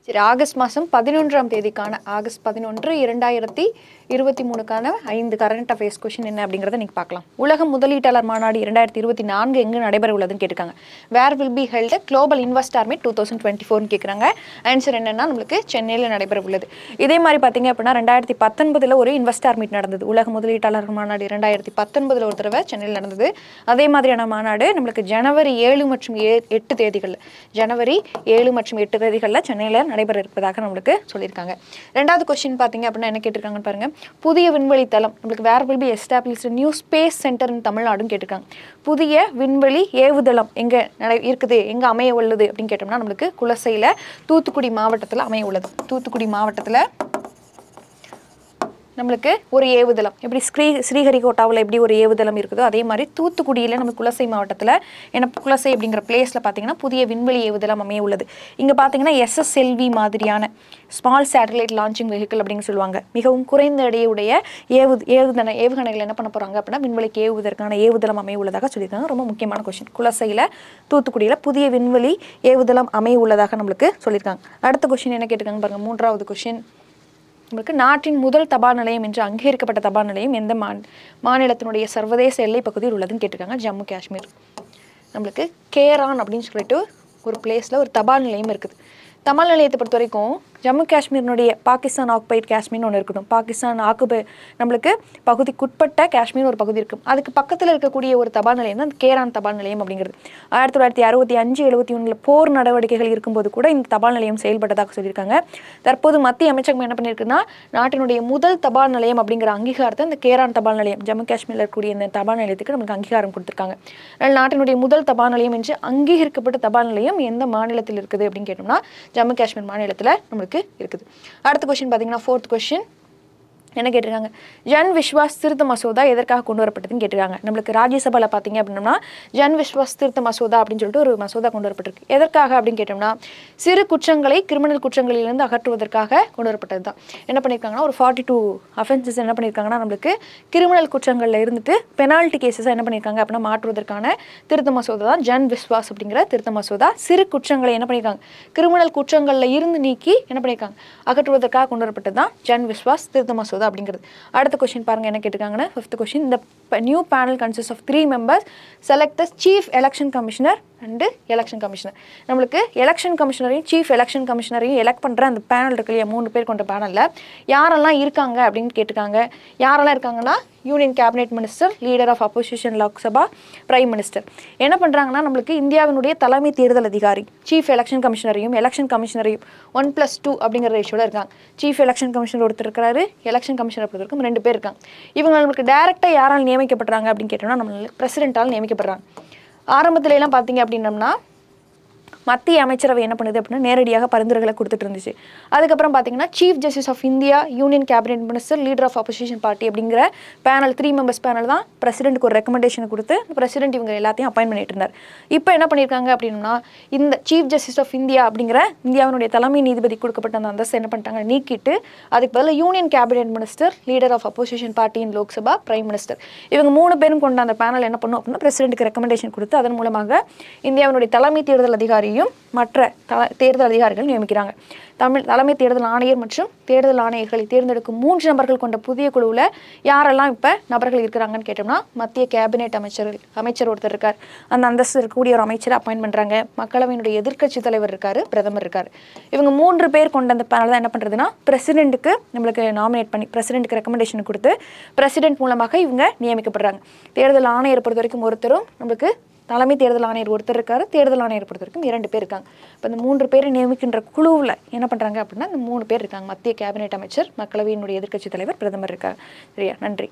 சரி ஆகஸ்ட் மாதம் பதினொன்றாம் தேதிக்கான ஆகஸ்ட் பதினொன்று இரண்டாயிரத்தி இருபத்தி மூணுக்கான ஐந்து கரண்ட் அஃபேர்ஸ் கொஷின் என்ன அப்படிங்கிறத நீங்கள் பார்க்கலாம் உலக முதலீட்டாளர் மாநாடு இரண்டாயிரத்தி இருபத்தி நான்கு எங்கு நடைபெற உள்ளதுன்னு கேட்டிருக்காங்க where will be held global investor meet two thousand twenty ஃபோர்னு கேட்குறாங்க ஆன்சர் என்னன்னா நம்மளுக்கு சென்னையில் நடைபெற உள்ளது இதே மாதிரி பார்த்தீங்க அப்படின்னா ரெண்டாயிரத்தி பத்தொன்பதில் ஒரு இன்வெஸ்டார் மீட் நடந்தது உலக முதலீட்டாளர் மாநாடு இரண்டாயிரத்தி பத்தொன்பதில் ஒரு தடவை சென்னையில் நடந்தது அதே மாதிரியான மாநாடு நம்மளுக்கு ஜனவரி ஏழு மற்றும் ஏ எட்டு தேதிகளில் ஜனவரி ஏழு மற்றும் எட்டு தேதிகளில் சென்னையில் நடைபெற இருப்பதாக நம்மளுக்கு சொல்லியிருக்காங்க ரெண்டாவது கொஸ்டின் பார்த்தீங்க அப்படின்னா என்ன கேட்டிருக்காங்கன்னு பாருங்க புதிய விண்வெளி தளம் நம்மளுக்கு where will be established new space center in தமிழ்நாடுன்னு கேட்டிருக்காங்க புதிய விண்வெளி ஏவுதளம் எங்கே நடை இருக்குது எங்கே அமைய உள்ளது அப்படின்னு கேட்டோம்னா நம்மளுக்கு குலசையில் தூத்துக்குடி மாவட்டத்தில் அமைய உள்ளது தூத்துக்குடி மாவட்டத்தில் நம்மளுக்கு ஒரு ஏவுதளம் எப்படி ஸ்ரீ ஸ்ரீஹரிகோட்டாவில் எப்படி ஒரு ஏவுதளம் இருக்குதோ அதே மாதிரி தூத்துக்குடியில் நம்ம குலசை மாவட்டத்தில் ஏன்னா குலசை அப்படிங்கிற பிளேஸில் பார்த்தீங்கன்னா புதிய விண்வெளி ஏவுதளம் அமைய உள்ளது இங்கே பார்த்தீங்கன்னா எஸ்எஸ்எல்வி மாதிரியான ஸ்மால் சேட்டலைட் லான்ச்சிங் வெஹிக்கிள் அப்படின்னு சொல்லுவாங்க மிகவும் குறைந்த எடையுடைய ஏவு ஏவுதன ஏவுகணைகள் என்ன பண்ண போகிறாங்க அப்படின்னா விண்வெளிக்கு ஏவுவதற்கான ஏவுதளம் அமைய உள்ளதாக சொல்லியிருக்காங்க ரொம்ப முக்கியமான கொஸ்டின் குலசையில் தூத்துக்குடியில் புதிய விண்வெளி ஏவுதளம் அமைய உள்ளதாக நம்மளுக்கு சொல்லியிருக்காங்க அடுத்த கொஸ்டின் என்ன கேட்டிருக்காங்க பாருங்கள் மூன்றாவது கொஸ்டின் நம்மளுக்கு நாட்டின் முதல் தபால் நிலையம் என்று அங்கீகரிக்கப்பட்ட தபால் நிலையம் எந்த மா மாநிலத்தினுடைய சர்வதேச எல்லை பகுதியில் உள்ளதுன்னு கேட்டிருக்காங்க ஜம்மு காஷ்மீர் நம்மளுக்கு கேரான் அப்படின்னு சொல்லிட்டு ஒரு பிளேஸில் ஒரு தபால் நிலையம் இருக்குது தபால் நிலையத்தை பொறுத்த வரைக்கும் ஜம்மு காஷ்மீரினுடைய பாகிஸ்தான் ஆக்குபைட் காஷ்மீர்னு ஒன்று இருக்கணும் பாகிஸ்தான் ஆக்குபை நம்மளுக்கு பகுதிக்குட்பட்ட காஷ்மீர் ஒரு பகுதி இருக்கும் அதுக்கு பக்கத்தில் இருக்கக்கூடிய ஒரு தபால் நிலையம் தான் கேரான் தபால் நிலையம் அப்படிங்கிறது ஆயிரத்தி தொள்ளாயிரத்தி அறுபத்தி அஞ்சு எழுபத்தி ஒன்றில் போர் நடவடிக்கைகள் இருக்கும்போது கூட இந்த தபால் நிலையம் செயல்பட்டதாக சொல்லியிருக்காங்க தற்போது மத்திய அமைச்சகம் என்ன பண்ணியிருக்குன்னா நாட்டினுடைய முதல் தபால் நிலையம் அப்படிங்கிற அங்கீகாரத்தை இந்த கேரான் தபால் நிலையம் ஜம்மு காஷ்மீரில் இருக்கக்கூடிய இந்த தபால் நிலையத்துக்கு நமக்கு அங்கீகாரம் கொடுத்துருக்காங்க அதனால் நாட்டினுடைய முதல் தபால் நிலையம் என்று அங்கீகரிக்கப்பட்ட தபால் நிலையம் எந்த மாநிலத்தில் இருக்குது அப்படின்னு கேட்டோம்னா ஜம்மு காஷ்மீர் மாநிலத்தில் நம்மளுக்கு இருக்குது அடுத்த கொஸ்டின் பார்த்தீங்கன்னா ஃபோர்த் கொஸ்டின் என்ன கேட்டிருக்காங்க ஜன் விஸ்வாஸ் திருத்த மசோதா எதற்காக கொண்டு வரப்பட்டதுன்னு கேட்டிருக்காங்க நம்மளுக்கு ராஜ்யசபாவில் பார்த்தீங்க அப்படின்னா ஜன் விஸ்வாஸ் திருத்த மசோதா அப்படின்னு சொல்லிட்டு ஒரு மசோதா கொண்டு வரப்பட்டிருக்கு எதற்காக அப்படின்னு கேட்டோம்னா சிறு குற்றங்களை கிரிமினல் குற்றங்களிலிருந்து அகற்றுவதற்காக கொண்டு வரப்பட்டது தான் என்ன பண்ணியிருக்காங்கன்னா ஒரு ஃபார்ட்டி டூ அஃபென்சஸ் என்ன பண்ணியிருக்காங்கன்னா நம்மளுக்கு கிரிமினல் குற்றங்களில் இருந்துட்டு பெனால்ட்டி கேசஸ் என்ன பண்ணியிருக்காங்க அப்படின்னா மாற்றுவதற்கான திருத்த மசோதா தான் ஜன் விஸ்வாஸ் அப்படிங்கிற திருத்த மசோதா சிறு குற்றங்களை என்ன பண்ணியிருக்காங்க கிரிமினல் குற்றங்களில் இருந்து நீக்கி என்ன பண்ணியிருக்காங்க அகற்றுவதற்காக கொண்டு வரப்பட்டது தான் ஜன் விஸ்வாஸ் திருத்த மசோதா அப்படிங்கிறது அடுத்த கொஸ்டின் பாருங்க என்ன கேட்டிருக்காங்கன்னா ஃபிஃப்த் கொஸ்டின் இந்த new panel consist of three members select the chief election commissioner and election commissioner நம்மளுக்கு எலெக்ஷன் கமிஷனரையும் சீஃப் எலெக்ஷன் கமிஷனரையும் எலெக்ட் பண்ணுற அந்த பேனல் இருக்கு இல்லையா மூணு பேர் கொண்ட பேனலில் யாரெல்லாம் இருக்காங்க அப்படின்னு கேட்டிருக்காங்க யாரெல்லாம் இருக்காங்கன்னா union cabinet minister leader of opposition Lok Sabha prime minister என்ன பண்ணுறாங்கன்னா நம்மளுக்கு இந்தியாவினுடைய தலைமை தேர்தல் அதிகாரி சீஃப் எலெக்ஷன் கமிஷனரையும் எலெக்ஷன் கமிஷனரையும் ஒன் ப்ளஸ் டூ அப்படிங்கிற ரேஷியோட இருக்காங்க சீஃப் எலெக்ஷன் கமிஷனர் ஒருத்தர் இருக்கிறாரு எலெக்ஷன் கமிஷனர் பொறுத்த வரைக்கும் ரெண்டு பேர் இருக்காங்க இவங்க நம்மளுக்கு டேரெக்டாக யாரால் நியமிக்கப்படுறாங்க அப்படின்னு கேட்டோம்னா நம்ம பிரசிடென்ட்டால் நியமிக்கப்படுறாங்க ஆரம்பத்துல எல்லாம் பார்த்தீங்க அப்படின்னம்னா மத்திய அமைச்சரவை என்ன பண்ணுது அப்படின்னா நேரடியாக பரிந்துரைகளை கொடுத்துட்டு இருந்துச்சு அதுக்கப்புறம் பார்த்தீங்கன்னா chief justice of India union cabinet minister leader of opposition party அப்படிங்கிற பேனல் த்ரீ மெம்பர்ஸ் பேனல் தான் பிரசிடென்ட்க்கு ஒரு ரெக்கமெண்டேஷன் கொடுத்து பிரசிடென்ட் இவங்க எல்லாத்தையும் அப்பாயின் பண்ணிட்டு இருந்தார் இப்போ என்ன பண்ணியிருக்காங்க அப்படின்னா இந்த சீஃப் ஜஸ்டிஸ் ஆஃப் இந்தியா அப்படிங்கிற இந்தியாவினுடைய தலைமை நீதிபதி கொடுக்கப்பட்ட அந்த அந்தஸ்து என்ன பண்ணிட்டாங்க நீக்கிட்டு அதுக்கு பதிலாக union cabinet minister leader of opposition party in Lok Sabha prime minister இவங்க மூணு பேரும் கொண்ட அந்த பேனல் என்ன பண்ணும் அப்படின்னா பிரசிடென்ட்டுக்கு ரெக்கமெண்டேஷன் கொடுத்து அதன் மூலமாக இந்தியாவினுடைய தலைமை தேர்தல் அதிகாரியும் மற்ற த தேர்தல் அதிகாரிகள் நியமிக்கிறாங்க தமிழ் தலைமை தேர்தல் ஆணையர் மற்றும் தேர்தல் ஆணையர்களை தேர்ந்தெடுக்கும் மூன்று நபர்கள் கொண்ட புதிய குழுவில் யாரெல்லாம் இப்போ நபர்கள் இருக்கிறாங்கன்னு கேட்டோம்னா மத்திய கேபினெட் அமைச்சர் அமைச்சர் ஒருத்தர் இருக்கார் அந்த அந்தஸ்து இருக்கக்கூடிய ஒரு அமைச்சரை அப்பாயின் பண்ணுறாங்க மக்களவையினுடைய எதிர்க்கட்சி தலைவர் இருக்கார் பிரதமர் இருக்கார் இவங்க மூன்று பேர் கொண்ட அந்த பேனல் தான் என்ன பண்ணுறதுன்னா பிரசிடென்ட்டுக்கு நம்மளுக்கு நாமினேட் பண்ணி பிரசிடென்ட்டுக்கு ரெக்கமெண்டேஷன் கொடுத்து பிரசிடென்ட் மூலமாக இவங்க நியமிக்கப்படுறாங்க தேர்தல் ஆணையர் பொறுத்த வரைக்கும் ஒருத்தரும் நம்மளுக்கு தலைமை தேர்தல் ஆணையர் ஒருத்தர் இருக்காரு தேர்தல் ஆணையர் பொறுத்த வரைக்கும் இரண்டு பேர் இருக்காங்க இப்போ இந்த மூன்று பேரை நியமிக்கின்ற குழுவில் என்ன பண்ணுறாங்க அப்படின்னா இந்த மூணு பேர் இருக்காங்க மத்திய கேபினெட் அமைச்சர் மக்களவையினுடைய எதிர்க்கட்சி தலைவர் பிரதமர் இருக்காங்க சரியா நன்றி